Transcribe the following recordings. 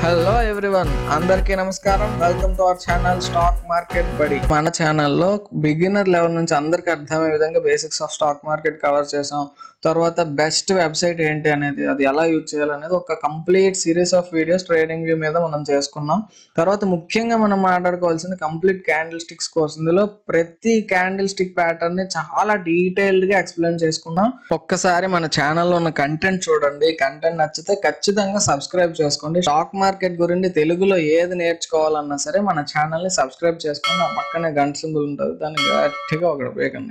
hello everyone అందరికీ నమస్కారం welcome to our channel stock market బడి మన ఛానల్లో బిగినర్ లెవెల్ నుంచి అందరికి అర్థమయ్యే విధంగా basics of stock market cover చేసాం తర్వాత బెస్ట్ వెబ్సైట్ ఏంటి అనేది అది ఎలా యూజ్ చేయాలనేది ఒక complete series of videos trading view మీద మనం చేసుకున్నాం తర్వాత ముఖ్యంగా మనం మాట్లాడుకోవాల్సింది కంప్లీట్ క్యాండిల్ స్టిక్స్ కోర్స్ ఇందులో ప్రతి క్యాండిల్ స్టిక్ ప్యాటర్న్ ని చాలా డీటెయిల్డ్ గా ఎక్స్ప్లెయిన్ చేసుకున్నాం ఒక్కసారి మన ఛానల్లో ఉన్న కంటెంట్ చూడండి కంటెంట్ నచ్చితే ఖచ్చితంగా సబ్స్క్రైబ్ చేసుకోండి స్టాక్ మార్కెట్ గురించి తెలుగులో ఏది నేర్చుకోవాలన్నా సరే మన ఛానల్ ని సబ్స్క్రైబ్ చేసుకోండి ఆ పక్కనే గంట సింబల్ ఉంటుంది దాన్ని గట్టిగా ఒకటి వేయకండి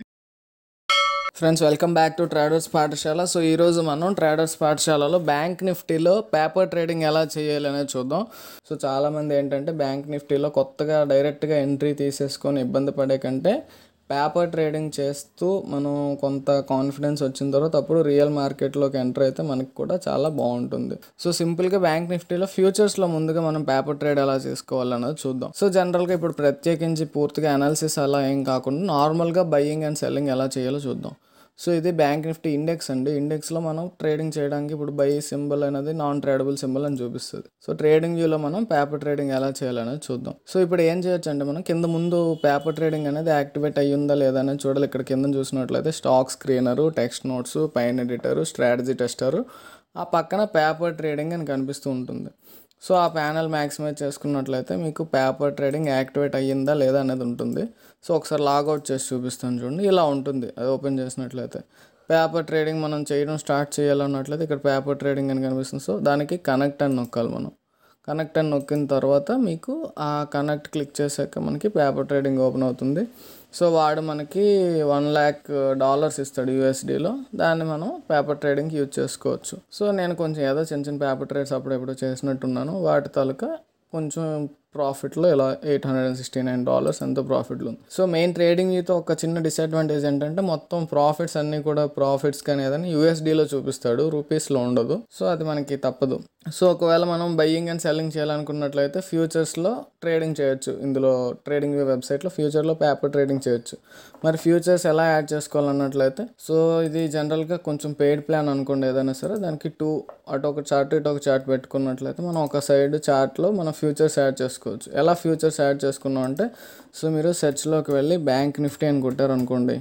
friends welcome back to traders పాఠశాల సో ఈరోజు మనం ట్రేడర్స్ పాఠశాలలో బ్యాంక్ నిఫ్టీలో పేపర్ ట్రేడింగ్ ఎలా చేయాలి అనేది చూద్దాం సో చాలామంది ఏంటంటే బ్యాంక్ నిఫ్టీలో కొత్తగా డైరెక్ట్గా ఎంట్రీ తీసేసుకొని ఇబ్బంది పడే కంటే పేపర్ ట్రేడింగ్ చేస్తూ మనం కొంత కాన్ఫిడెన్స్ వచ్చిన తర్వాత అప్పుడు రియల్ మార్కెట్లోకి ఎంటర్ అయితే మనకి కూడా చాలా బాగుంటుంది సో సింపుల్గా బ్యాంక్ నిఫ్టీలో ఫ్యూచర్స్లో ముందుగా మనం పేపర్ ట్రేడ్ ఎలా చేసుకోవాలన్నది చూద్దాం సో జనరల్గా ఇప్పుడు ప్రత్యేకించి పూర్తిగా అనాలిసిస్ అలా ఏం కాకుండా నార్మల్గా బయ్యింగ్ అండ్ సెల్లింగ్ ఎలా చేయాలో చూద్దాం సో ఇది బ్యాంక్ నిఫ్టీ ఇండెక్స్ అండి ఇండెక్స్లో మనం ట్రేడింగ్ చేయడానికి ఇప్పుడు బై సింబల్ అనేది నాన్ ట్రేడబుల్ సింబల్ అని చూపిస్తుంది సో ట్రేడింగ్ వ్యూలో మనం పేపర్ ట్రేడింగ్ ఎలా చేయాలనేది చూద్దాం సో ఇప్పుడు ఏం చేయొచ్చు అంటే మనం కింద ముందు పేపర్ ట్రేడింగ్ అనేది యాక్టివేట్ అయ్యిందా లేదా అనేది చూడాలి ఇక్కడ కింద చూసినట్లయితే స్టాక్ స్క్రీనరు టెక్స్ట్ నోట్స్ పైన ఎడిటరు స్ట్రాటజీ టెస్టరు ఆ పక్కన పేపర్ ట్రేడింగ్ అని కనిపిస్తూ ఉంటుంది సో ఆ ప్యానల్ మ్యాక్సిమైజ్ చేసుకున్నట్లయితే మీకు పేపర్ ట్రేడింగ్ యాక్టివేట్ అయ్యిందా లేదా అనేది ఉంటుంది సో ఒకసారి లాగౌట్ చేసి చూపిస్తాను చూడండి ఇలా ఉంటుంది అది ఓపెన్ చేసినట్లయితే పేపర్ ట్రేడింగ్ మనం చేయడం స్టార్ట్ చేయాలన్నట్లయితే ఇక్కడ పేపర్ ట్రేడింగ్ అని కనిపిస్తుంది సో దానికి కనెక్ట్ అని నొక్కాలి మనం కనెక్ట్ అని నొక్కిన తర్వాత మీకు ఆ కనెక్ట్ క్లిక్ చేశాక మనకి పేపర్ ట్రేడింగ్ ఓపెన్ అవుతుంది సో వాడు మనకి వన్ ల్యాక్ డాలర్స్ ఇస్తాడు యూఎస్డీలో దాన్ని మనం పేపర్ ట్రేడింగ్కి యూజ్ చేసుకోవచ్చు సో నేను కొంచెం ఏదో చిన్న చిన్న పేపర్ ట్రేడ్స్ అప్పుడు ఎప్పుడో చేసినట్టున్నాను వాటి తాలూకా కొంచెం ప్రాఫిట్లో ఇలా eight hundred and sixty nine dollars ఎంతో ప్రాఫిట్లు ఉంది సో మెయిన్ ట్రేడింగ్ అయితే ఒక చిన్న డిసడ్వాంటేజ్ ఏంటంటే మొత్తం ప్రాఫిట్స్ అన్నీ కూడా ప్రాఫిట్స్ కానీ ఏదైనా యూఎస్డీలో చూపిస్తాడు రూపీస్లో ఉండదు సో అది మనకి తప్పదు సో ఒకవేళ మనం బయ్యింగ్ అండ్ సెల్లింగ్ చేయాలనుకున్నట్లయితే ఫ్యూచర్స్లో ట్రేడింగ్ చేయొచ్చు ఇందులో ట్రేడింగ్ వెబ్సైట్లో ఫ్యూచర్లో పేపర్ ట్రేడింగ్ చేయొచ్చు మరి ఫ్యూచర్స్ ఎలా యాడ్ చేసుకోవాలన్నట్లయితే సో ఇది జనరల్గా కొంచెం పెయిడ్ ప్లాన్ అనుకోండి ఏదైనా సరే దానికి టూ అటు ఒక చార్ట్ ఇటు ఒక చార్ట్ పెట్టుకున్నట్లయితే మనం ఒక సైడ్ చార్ట్లో మనం ఫ్యూచర్స్ యాడ్ చేసుకోవచ్చు ఎలా ఫ్యూచర్స్ యాడ్ చేసుకున్నాం అంటే సో మీరు సెర్చ్లోకి వెళ్ళి బ్యాంక్ నిఫ్టీ అని కొట్టారు అనుకోండి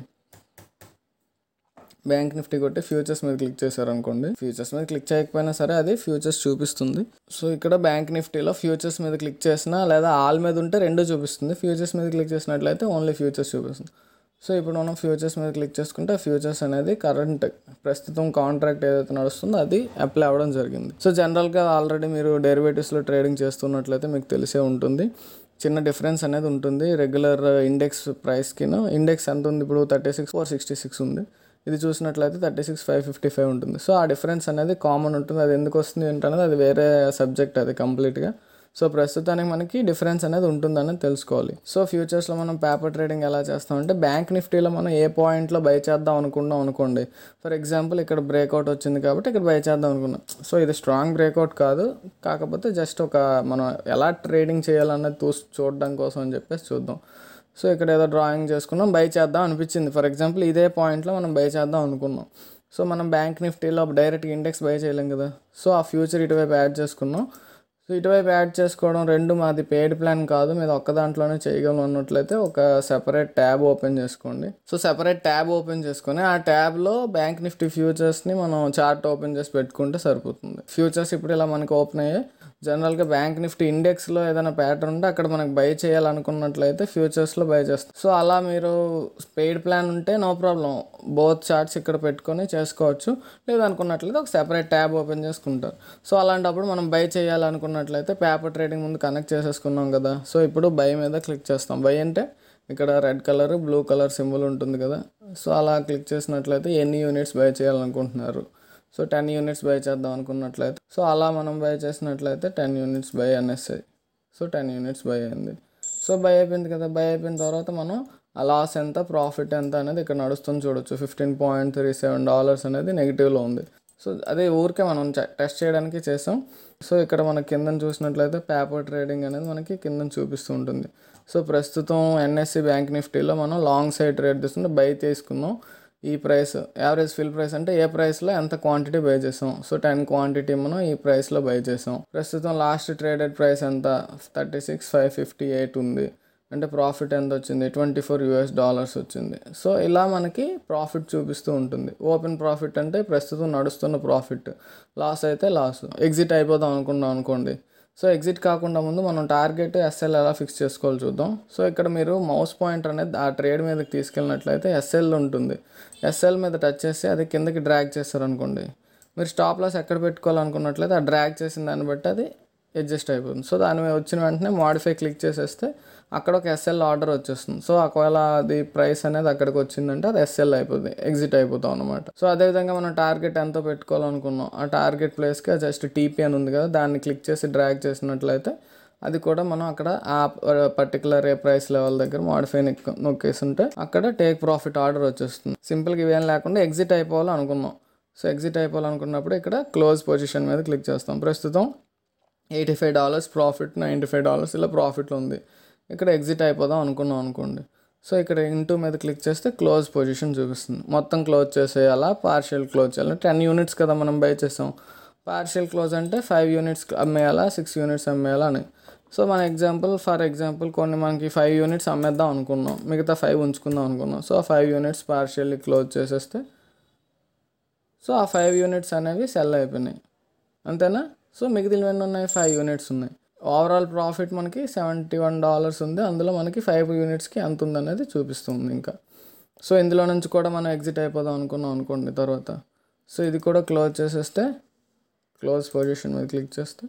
బ్యాంక్ నిఫ్టీ కొట్టి ఫ్యూచర్స్ మీద క్లిక్ చేశారు అనుకోండి ఫ్యూచర్స్ మీద క్లిక్ చేయకపోయినా సరే అది ఫ్యూచర్స్ చూపిస్తుంది సో ఇక్కడ బ్యాంక్ నిఫ్టీలో ఫ్యూచర్స్ మీద క్లిక్ చేసినా లేదా ఆల్ మీద ఉంటే రెండు చూపిస్తుంది ఫ్యూచర్స్ మీద క్లిక్ చేసినట్లయితే ఓన్లీ ఫ్యూచర్స్ చూపిస్తుంది సో ఇప్పుడు మనం ఫ్యూచర్స్ మీద క్లిక్ చేసుకుంటే ఫ్యూచర్స్ అనేది కరెంట్ ప్రస్తుతం కాంట్రాక్ట్ ఏదైతే నడుస్తుందో అది అప్లై అవ్వడం జరిగింది సో జనరల్గా ఆల్రెడీ మీరు డెరివేటివ్స్లో ట్రేడింగ్ చేస్తున్నట్లయితే మీకు తెలిసే ఉంటుంది చిన్న డిఫరెన్స్ అనేది ఉంటుంది రెగ్యులర్ ఇండెక్స్ ప్రైస్కిను ఇండెక్స్ ఎంత ఉంది ఇప్పుడు thirty six four sixty six ఉంది ఇది చూసినట్లయితే thirty six five fifty five ఉంటుంది సో ఆ డిఫరెన్స్ అనేది కామన్ ఉంటుంది అది ఎందుకు వస్తుంది ఏంటనేది అది వేరే సబ్జెక్ట్ అది కంప్లీట్గా సో ప్రస్తుతానికి మనకి డిఫరెన్స్ అనేది ఉంటుందని తెలుసుకోవాలి సో ఫ్యూచర్స్లో మనం పేపర్ ట్రేడింగ్ ఎలా చేస్తామంటే బ్యాంక్ నిఫ్టీలో మనం ఏ పాయింట్లో బై చేద్దాం అనుకున్నాం అనుకోండి ఫర్ ఎగ్జాంపుల్ ఇక్కడ బ్రేక్అవుట్ వచ్చింది కాబట్టి ఇక్కడ బై చేద్దాం అనుకున్నాం సో ఇది స్ట్రాంగ్ బ్రేక్అవుట్ కాదు కాకపోతే జస్ట్ ఒక మనం ఎలా ట్రేడింగ్ చేయాలన్నది చూ చూడడం కోసం అని చెప్పేసి చూద్దాం సో ఇక్కడ ఏదో డ్రాయింగ్ చేసుకున్నాం బై చేద్దాం అనిపించింది ఫర్ ఎగ్జాంపుల్ ఇదే పాయింట్లో మనం బై చేద్దాం అనుకున్నాం సో మనం బ్యాంక్ నిఫ్టీలో డైరెక్ట్ ఇండెక్స్ బై చేయలేం కదా సో ఆ ఫ్యూచర్ ఇటువైపు యాడ్ చేసుకున్నాం సో ఇటువైపు యాడ్ చేసుకోవడం రెండు మాది పెయిడ్ ప్లాన్ కాదు మీరు ఒక్క దాంట్లోనే చేయగలం అన్నట్లయితే ఒక సెపరేట్ ట్యాబ్ ఓపెన్ చేసుకోండి సో సెపరేట్ ట్యాబ్ ఓపెన్ చేసుకొని ఆ ట్యాబ్లో బ్యాంక్ నిఫ్టీ ఫ్యూచర్స్ని మనం చార్ట్ ఓపెన్ చేసి పెట్టుకుంటే సరిపోతుంది ఫ్యూచర్స్ ఇప్పుడు ఇలా మనకి ఓపెన్ అయ్యాయి జనరల్గా బ్యాంక్ నిఫ్టీ ఇండెక్స్లో ఏదైనా ప్యాటర్న్ ఉంటే అక్కడ మనకు బై చేయాలనుకున్నట్లయితే ఫ్యూచర్స్లో బై చేస్తాం సో అలా మీరు పెయిడ్ ప్లాన్ ఉంటే నో ప్రాబ్లం బోత్ చార్ట్స్ ఇక్కడ పెట్టుకొని చేసుకోవచ్చు లేదనుకున్నట్లయితే ఒక సెపరేట్ ట్యాబ్ ఓపెన్ చేసుకుంటారు సో అలాంటప్పుడు మనం బై చేయాలనుకున్నట్లయితే పేపర్ ట్రేడింగ్ ముందు కనెక్ట్ చేసేసుకున్నాం కదా సో ఇప్పుడు బై మీద క్లిక్ చేస్తాం బై అంటే ఇక్కడ red colour blue colour symbol ఉంటుంది కదా సో అలా క్లిక్ చేసినట్లయితే ఎన్ని యూనిట్స్ బై చేయాలనుకుంటున్నారు సో టెన్ యూనిట్స్ బై చేద్దాం అనుకున్నట్లయితే సో అలా మనం బై చేసినట్లయితే టెన్ యూనిట్స్ బై అనేసి సో టెన్ యూనిట్స్ బై అయింది సో బై అయిపోయింది కదా బై అయిపోయిన తర్వాత మనం ఆ లాస్ ఎంత ప్రాఫిట్ ఎంత అనేది ఇక్కడ నడుస్తుంది చూడొచ్చు fifteen point three seven dollars అనేది నెగిటివ్లో ఉంది సో అదే ఊరికే మనం టెస్ట్ చేయడానికి చేసాం సో ఇక్కడ మన కింద చూసినట్లయితే పేపర్ ట్రేడింగ్ అనేది మనకి కింద చూపిస్తూ ఉంటుంది సో ప్రస్తుతం ఎన్ఎస్సి బ్యాంక్ నిఫ్టీలో మనం లాంగ్ సైడ్ ట్రేడ్ తీసుకుంటే బై తీసుకున్నాం ఈ ప్రైస్ యావరేజ్ ఫిల్ ప్రైస్ అంటే ఏ ప్రైస్లో ఎంత క్వాంటిటీ బై చేసాం సో టెన్ క్వాంటిటీ మనం ఈ ప్రైస్లో బై చేసాం ప్రస్తుతం లాస్ట్ ట్రేడెడ్ ప్రైస్ ఎంత thirty six five fifty eight ఉంది అంటే ప్రాఫిట్ ఎంత వచ్చింది ట్వంటీ ఫోర్ యూఎస్ డాలర్స్ వచ్చింది సో ఇలా మనకి ప్రాఫిట్ చూపిస్తూ ఉంటుంది ఓపెన్ ప్రాఫిట్ అంటే ప్రస్తుతం నడుస్తున్న ప్రాఫిట్ లాస్ అయితే లాస్ ఎగ్జిట్ అయిపోదాం అనుకున్నాం అనుకోండి సో ఎగ్జిట్ కాకుండా ముందు మనం టార్గెట్ ఎస్ఎల్ ఎలా ఫిక్స్ చేసుకోవాలి చూద్దాం సో ఇక్కడ మీరు మౌస్ పాయింటర్ అనేది ఆ ట్రేడ్ మీదకి తీసుకెళ్ళినట్లయితే ఎస్ఎల్ ఉంటుంది ఎస్ఎల్ మీద టచ్ చేసి అది కిందకి డ్రాగ్ చేస్తారనుకోండి మీరు స్టాప్ లాస్ ఎక్కడ పెట్టుకోవాలనుకున్నట్లయితే ఆ డ్రాగ్ చేసిన దాన్ని బట్టి అది అడ్జస్ట్ అయిపోతుంది సో దాని మీద వచ్చిన వెంటనే మాడిఫై క్లిక్ చేసేస్తే అక్కడ ఒక ఎస్ఎల్ ఆర్డర్ వచ్చేస్తుంది సో ఒకవేళ అది ప్రైస్ అనేది అక్కడికి వచ్చిందంటే అది ఎస్ఎల్ అయిపోతుంది ఎగ్జిట్ అయిపోతాం అనమాట సో అదేవిధంగా మనం టార్గెట్ ఎంతో పెట్టుకోవాలనుకున్నాం ఆ టార్గెట్ ప్లేస్కి జస్ట్ టీపీ అని ఉంది కదా దాన్ని క్లిక్ చేసి డ్రాగ్ చేసినట్లయితే అది కూడా మనం అక్కడ ఆ పర్టికులర్ ఏ ప్రైస్ లెవెల్ దగ్గర మాడిఫై నొక్కేసి ఉంటే అక్కడ టేక్ ప్రాఫిట్ ఆర్డర్ వచ్చేస్తుంది సింపుల్గా ఇవేం లేకుండా ఎగ్జిట్ అయిపోవాలి అనుకున్నాం సో ఎగ్జిట్ అయిపోవాలనుకున్నప్పుడు ఇక్కడ క్లోజ్ పొజిషన్ మీద క్లిక్ చేస్తాం ప్రస్తుతం eighty five dollars profit ninety five dollars ఇలా ప్రాఫిట్లో ఉంది ఇక్కడ ఎగ్జిట్ అయిపోదాం అనుకున్నాం అనుకోండి సో ఇక్కడ ఇంటూ మీద క్లిక్ చేస్తే క్లోజ్ పొజిషన్ చూపిస్తుంది మొత్తం క్లోజ్ చేసేయాలా పార్షియల్ క్లోజ్ చేయాలి టెన్ యూనిట్స్ కదా మనం బై చేసాం పార్షియల్ క్లోజ్ అంటే ఫైవ్ యూనిట్స్ అమ్మేయాలా సిక్స్ యూనిట్స్ అమ్మేయాలా అని సో మన ఎగ్జాంపుల్ ఫర్ ఎగ్జాంపుల్ కొన్ని మనకి ఫైవ్ యూనిట్స్ అమ్మేద్దాం అనుకున్నాం మిగతా ఫైవ్ ఉంచుకుందాం అనుకున్నాం సో ఆ ఫైవ్ యూనిట్స్ పార్షియల్లీ క్లోజ్ చేసేస్తే సో ఆ ఫైవ్ యూనిట్స్ అనేవి సెల్ అయిపోయినాయి అంతేనా సో మిగిలిన ఎన్ని ఉన్నాయి ఫైవ్ యూనిట్స్ ఉన్నాయి ఓవరాల్ ప్రాఫిట్ మనకి సెవెంటీ వన్ డాలర్స్ ఉంది అందులో మనకి ఫైవ్ యూనిట్స్కి ఎంత ఉందనేది చూపిస్తుంది ఇంకా సో ఇందులో నుంచి కూడా మనం ఎగ్జిట్ అయిపోదాం అనుకున్నాం అనుకోండి తర్వాత సో ఇది కూడా క్లోజ్ చేసేస్తే క్లోజ్ పొజిషన్ మీద క్లిక్ చేస్తే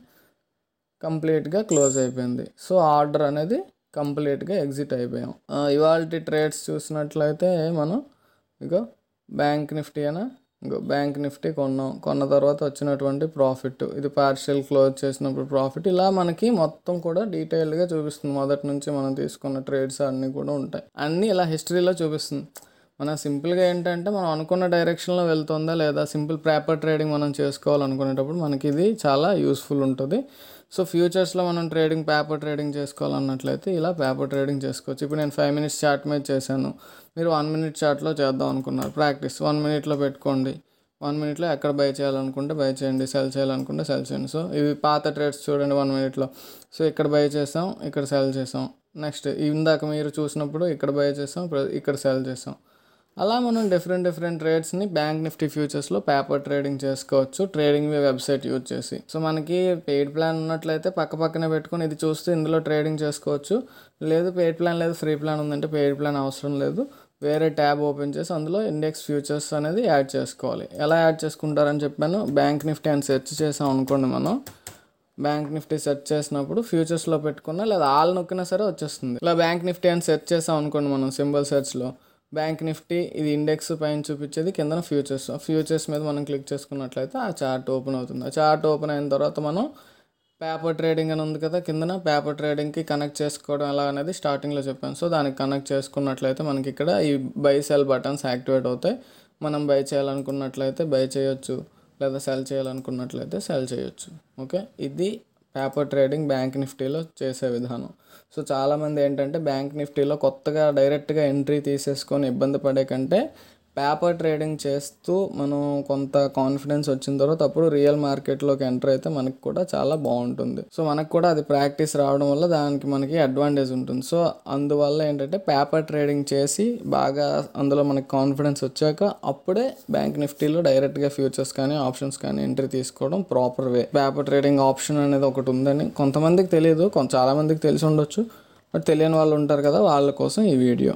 కంప్లీట్గా క్లోజ్ అయిపోయింది సో ఆర్డర్ అనేది కంప్లీట్గా ఎగ్జిట్ అయిపోయాం ఇవాళ ట్రేడ్స్ చూసినట్లయితే మనం ఇగో బ్యాంక్ నిఫ్టీ అయినా ఇంకో బ్యాంక్ నిఫ్టీ కొన్నాం కొన్న తర్వాత వచ్చినటువంటి ప్రాఫిట్ ఇది పార్షియల్ క్లోజ్ చేసినప్పుడు ప్రాఫిట్ ఇలా మనకి మొత్తం కూడా డీటెయిల్డ్గా చూపిస్తుంది మొదటి నుంచి మనం తీసుకున్న ట్రేడ్స్ అన్నీ కూడా ఉంటాయి అన్నీ ఇలా హిస్టరీలో చూపిస్తుంది మన సింపుల్గా ఏంటంటే మనం అనుకున్న డైరెక్షన్లో వెళ్తుందా లేదా సింపుల్ పేపర్ ట్రేడింగ్ మనం చేసుకోవాలనుకునేటప్పుడు మనకి ఇది చాలా యూస్ఫుల్ ఉంటుంది సో ఫ్యూచర్స్లో మనం ట్రేడింగ్ పేపర్ ట్రేడింగ్ చేసుకోవాలన్నట్లయితే ఇలా పేపర్ ట్రేడింగ్ చేసుకోవచ్చు ఇప్పుడు నేను ఫైవ్ మినిట్స్ చార్ట్ మీద చేశాను మీరు వన్ మినిట్ చార్ట్లో చేద్దాం అనుకున్నారు ప్రాక్టీస్ వన్ మినిట్లో పెట్టుకోండి వన్ మినిట్లో ఎక్కడ బై చేయాలనుకుంటే బై చేయండి సెల్ చేయాలనుకుంటే సెల్ చేయండి సో ఇవి పాత ట్రేడ్స్ చూడండి వన్ మినిట్లో సో ఇక్కడ బై చేసాం ఇక్కడ సెల్ చేసాం నెక్స్ట్ ఇందాక మీరు చూసినప్పుడు ఇక్కడ బై చేసాం ఇక్కడ సెల్ చేసాం అలా మనం డిఫరెంట్ డిఫరెంట్ ట్రేడ్స్ని బ్యాంక్ నిఫ్టీ ఫ్యూచర్స్లో పేపర్ ట్రేడింగ్ చేసుకోవచ్చు ట్రేడింగ్ వెబ్సైట్ యూజ్ చేసి సో మనకి పెయిడ్ ప్లాన్ ఉన్నట్లయితే పక్క పక్కనే పెట్టుకొని ఇది చూస్తూ ఇందులో ట్రేడింగ్ చేసుకోవచ్చు లేదు పెయిడ్ ప్లాన్ లేదు ఫ్రీ ప్లాన్ ఉందంటే పెయిడ్ ప్లాన్ అవసరం లేదు వేరే ట్యాబ్ ఓపెన్ చేసి అందులో ఇండెక్స్ ఫ్యూచర్స్ అనేది యాడ్ చేసుకోవాలి ఎలా యాడ్ చేసుకుంటారని చెప్పాను బ్యాంక్ నిఫ్టీ అని సెర్చ్ చేసాం అనుకోండి మనం బ్యాంక్ నిఫ్టీ సెర్చ్ చేసినప్పుడు ఫ్యూచర్స్లో పెట్టుకున్నా లేదా ఆల్ నొక్కినా సరే వచ్చేస్తుంది ఇలా బ్యాంక్ నిఫ్టీ అని సెర్చ్ చేసాం అనుకోండి మనం సింబల్ సెర్చ్లో బ్యాంక్ నిఫ్టీ ఇది ఇండెక్స్ పైన చూపించేది కింద ఫ్యూచర్స్ ఫ్యూచర్స్ మీద మనం క్లిక్ చేసుకున్నట్లయితే ఆ చార్ట్ ఓపెన్ అవుతుంది ఆ చార్ట్ ఓపెన్ అయిన తర్వాత మనం పేపర్ ట్రేడింగ్ అని ఉంది కదా కిందన పేపర్ ట్రేడింగ్కి కనెక్ట్ చేసుకోవడం ఎలా అనేది స్టార్టింగ్లో చెప్పాను సో దానికి కనెక్ట్ చేసుకున్నట్లయితే మనకి ఇక్కడ ఈ బై సెల్ బటన్స్ యాక్టివేట్ అవుతాయి మనం బై చేయాలనుకున్నట్లయితే బై చేయొచ్చు లేదా సెల్ చేయాలనుకున్నట్లయితే సెల్ చేయొచ్చు ఓకే ఇది పేపర్ ట్రేడింగ్ బ్యాంక్ నిఫ్టీలో చేసే విధానం సో చాలామంది ఏంటంటే బ్యాంక్ నిఫ్టీలో కొత్తగా డైరెక్ట్గా ఎంట్రీ తీసేసుకొని ఇబ్బంది పడే కంటే పేపర్ ట్రేడింగ్ చేస్తూ మనం కొంత కాన్ఫిడెన్స్ వచ్చిన తర్వాత అప్పుడు రియల్ మార్కెట్లోకి ఎంటర్ అయితే మనకు కూడా చాలా బాగుంటుంది సో మనకు కూడా అది ప్రాక్టీస్ రావడం వల్ల దానికి మనకి అడ్వాంటేజ్ ఉంటుంది సో అందువల్ల ఏంటంటే పేపర్ ట్రేడింగ్ చేసి బాగా అందులో మనకి కాన్ఫిడెన్స్ వచ్చాక అప్పుడే బ్యాంక్ నిఫ్టీలో డైరెక్ట్గా ఫ్యూచర్స్ కానీ ఆప్షన్స్ కానీ ఎంట్రీ తీసుకోవడం proper way paper trading option అనేది ఒకటి ఉందని కొంతమందికి తెలియదు కొంత చాలామందికి తెలిసి ఉండొచ్చు బట్ తెలియని వాళ్ళు ఉంటారు కదా వాళ్ళ కోసం ఈ వీడియో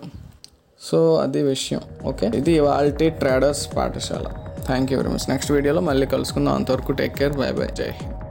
సో అది విషయం ఓకే ఇది ఇవాళ ట్రేడర్స్ పాఠశాల thank you very much next వీడియోలో మళ్ళీ కలుసుకుందాం అంతవరకు టేక్ కేర్ బై బై జై హింద్